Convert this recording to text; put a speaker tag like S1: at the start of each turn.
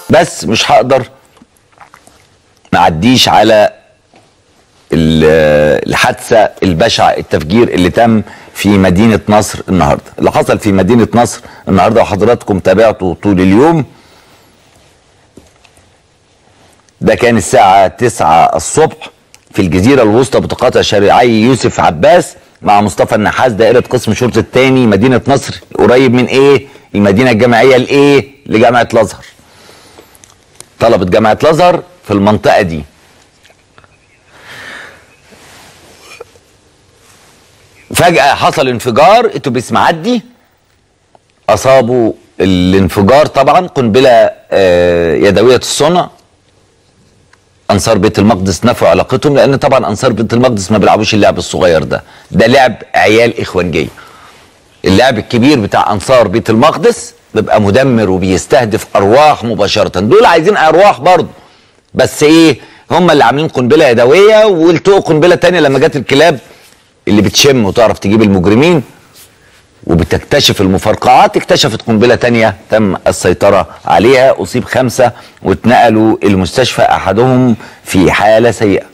S1: بس مش هقدر ما اعديش على ال- الحادثه البشعه التفجير اللي تم في مدينه نصر النهارده اللي حصل في مدينه نصر النهارده وحضراتكم تابعته طول اليوم ده كان الساعة 9 الصبح في الجزيرة الوسطى بتقاطع شارعي يوسف عباس مع مصطفى النحاس دائرة قسم شرطة الثاني مدينة نصر قريب من ايه؟ المدينة الجامعية لايه؟ لجامعة الازهر. طلبة جامعة الازهر في المنطقة دي. فجأة حصل انفجار اتوبيس معدي اصابوا الانفجار طبعا قنبلة آه، يدوية الصنع انصار بيت المقدس نفوا علاقتهم لان طبعا انصار بيت المقدس ما بيلعبوش اللعب الصغير ده ده لعب عيال اخوانجيه اللعب الكبير بتاع انصار بيت المقدس بيبقى مدمر وبيستهدف ارواح مباشره دول عايزين ارواح برضه بس ايه هم اللي عاملين قنبله يدويه والتقوا قنبله تانية لما جت الكلاب اللي بتشم وتعرف تجيب المجرمين وبتكتشف المفرقعات اكتشفت قنبلة تانية تم السيطرة عليها أصيب خمسة واتنقلوا المستشفى أحدهم في حالة سيئة